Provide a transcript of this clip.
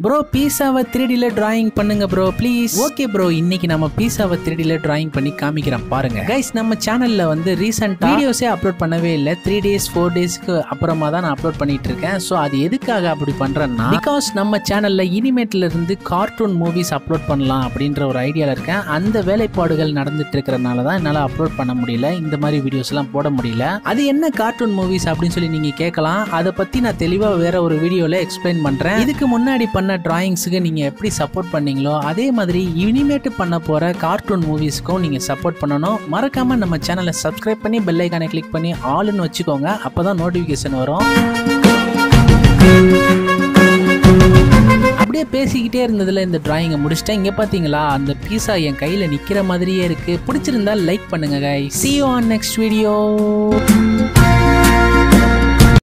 bro பீஸாவை த்ரீடியில் drawing பண்ணுங்க ப்ரோ ப்ளீஸ் ஓகே ப்ரோ இன்னைக்கு நம்ம பீஸாவை த்ரீடியில் டிராயிங் பண்ணி காமிக்கிறோம் பாருங்க கைஸ் நம்ம சேனல்ல வந்து ரீசெண்டாக வீடியோஸே அப்லோட் பண்ணவே இல்லை த்ரீ டேஸ் ஃபோர் டேஸ்க்கு அப்புறமா தான் நான் அப்லோட் பண்ணிட்டு இருக்கேன் ஸோ அது எதுக்காக அப்படி பண்றேன்னா பிகாஸ் நம்ம சேனல்ல இனிமேட்ல இருந்து கார்ட்டூன் மூவிஸ் அப்லோட் பண்ணலாம் அப்படின்ற ஒரு ஐடியால இருக்கேன் அந்த வேலைப்பாடுகள் நடந்துட்டு இருக்கிறனால தான் என்னால் அப்லோட் பண்ண முடியல இந்த மாதிரி வீடியோஸ் எல்லாம் போட முடியல அது என்ன கார்ட்டூன் மூவிஸ் அப்படின்னு சொல்லி நீங்க கேட்கலாம் அதை பத்தி நான் தெளிவா வேற ஒரு வீடியோல எக்ஸ்பிளைன் பண்றேன் இதுக்கு முன்னாடி பண்ண டிராயிங்ஸுக்கு நீங்க எப்படி சப்போர்ட் பண்ணீங்களோ அதே மாதிரி இனிமேட்டு பண்ண போற கார்ட்டூன் மூவிஸ்க்கும் நீங்க சப்போர்ட் பண்ணணும் மறக்காம நம்ம சேனலை சப்ஸ்கிரைப் பண்ணி பெல் ஐக்கானை கிளிக் பண்ணி ஆல்னு வச்சுக்கோங்க அப்பதான் நோட்டிபிகேஷன் வரும் அப்படியே பேசிக்கிட்டே இருந்ததுல இந்த டிராயிங்கை முடிச்சிட்டேன் இங்க பாத்தீங்களா அந்த பீஸா என் கையில நிக்கிற மாதிரியே இருக்கு பிடிச்சிருந்தா லைக் பண்ணுங்க guys see you on next video